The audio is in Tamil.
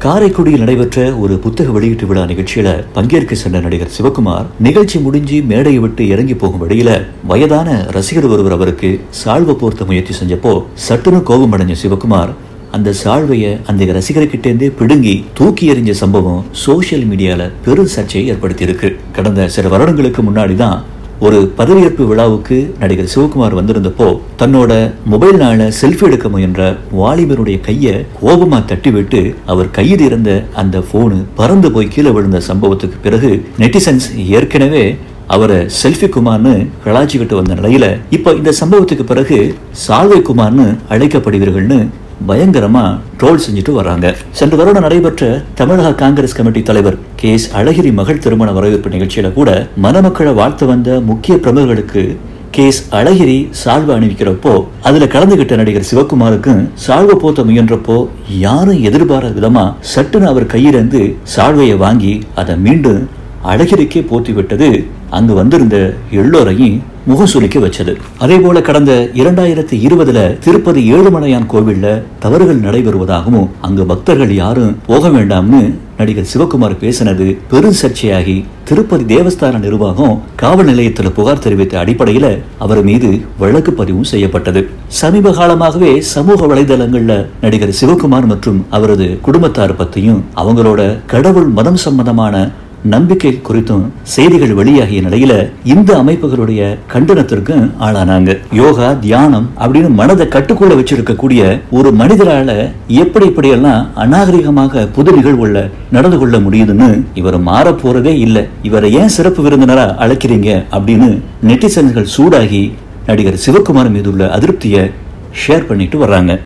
காரைக்குடியில் நடைபெற்ற ஒரு புத்தக வெளியீட்டு விழா நிகழ்ச்சியில பங்கேற்க சென்ற நடிகர் சிவகுமார் நிகழ்ச்சி முடிஞ்சு மேடையை விட்டு இறங்கி போகும் வழியில வயதான ரசிகர் ஒருவர் அவருக்கு சால்வை போர்த்த முயற்சி செஞ்சப்போ சட்டுன்னு கோபம் அடைஞ்ச சிவகுமார் அந்த சால்வைய அந்த ரசிகர்கிட்டேருந்தே பிடுங்கி தூக்கி எறிஞ்ச சம்பவம் சோசியல் மீடியால பெரும் சர்ச்சையை ஏற்படுத்தியிருக்கு கடந்த சில வருடங்களுக்கு முன்னாடி தான் ஒரு பதவியேற்பு விழாவுக்கு நடிகர் சிவகுமார் வந்திருந்தப்போ தன்னோட மொபைல்னால செல்ஃபி எடுக்க முயன்ற வாலிபருடைய கையை கோபமா தட்டிவிட்டு அவர் கையில் இருந்த அந்த போனு பறந்து போய் கீழே விழுந்த சம்பவத்துக்கு பிறகு நெட்டிசன்ஸ் ஏற்கனவே அவரை செல்ஃபி குமார்னு கலாச்சிக்கிட்டு வந்த நிலையில இப்ப இந்த சம்பவத்துக்கு பிறகு சால்வை குமார்னு அழைக்கப்படுவீர்கள்னு பயங்கரமா ட்ரோல் செஞ்சுட்டு வர்றாங்க சென்ற வருடம் நடைபெற்ற தமிழக காங்கிரஸ் கமிட்டி தலைவர் கே எஸ் அழகிரி மகள் திருமண வரவேற்பு நிகழ்ச்சியில கூட மணமக்களை வாழ்த்து வந்த முக்கிய பிரமுகர்களுக்கு கே எஸ் அழகிரி சால்வை அணிவிக்கிறப்போ அதுல கலந்துகிட்ட நடிகர் சிவகுமாருக்கும் சால்வை போத்த முயன்றப்போ யாரும் எதிர்பாராத விதமா சட்டுன்னு அவர் கையிலிருந்து சால்வையை வாங்கி அதை மீண்டும் அழகிரிக்கே போத்தி விட்டது அங்கு வந்திருந்த எல்லோரையும் முகம் சுளிக்க வச்சது அதே போல கடந்த இரண்டாயிரத்தி இருபதுல திருப்பதி ஏழுமலையான் கோவில்ல தவறுகள் நடைபெறுவதாகவும் அங்கு பக்தர்கள் யாரும் போக வேண்டாம்னு நடிகர் சிவகுமார் பேசினது பெரும் சர்ச்சையாகி திருப்பதி தேவஸ்தான நிர்வாகம் காவல் நிலையத்தில் புகார் தெரிவித்த அடிப்படையில அவர் மீது வழக்கு பதிவும் செய்யப்பட்டது சமீப காலமாகவே சமூக வலைதளங்கள்ல நடிகர் சிவகுமார் மற்றும் அவரது குடும்பத்தார் பத்தியும் அவங்களோட கடவுள் மதம் சம்பந்தமான நம்பிக்கை குறித்தும் செய்திகள் வெளியாகிய நிலையில இந்த அமைப்புகளுடைய கண்டனத்திற்கும் ஆளானாங்க யோகா தியானம் அப்படின்னு மனதை கட்டுக்குள்ள வச்சிருக்கக்கூடிய ஒரு மனிதரால எப்படி இப்படியெல்லாம் அநாகரிகமாக புது நிகழ்வுள்ள நடந்து கொள்ள முடியுதுன்னு இவர் மாற போறதே இல்லை இவரை ஏன் சிறப்பு விருந்தினரா அழைக்கிறீங்க அப்படின்னு நெட்டிசன்கள் சூடாகி நடிகர் சிவகுமார் மீதுள்ள அதிருப்தியை ஷேர் பண்ணிட்டு வர்றாங்க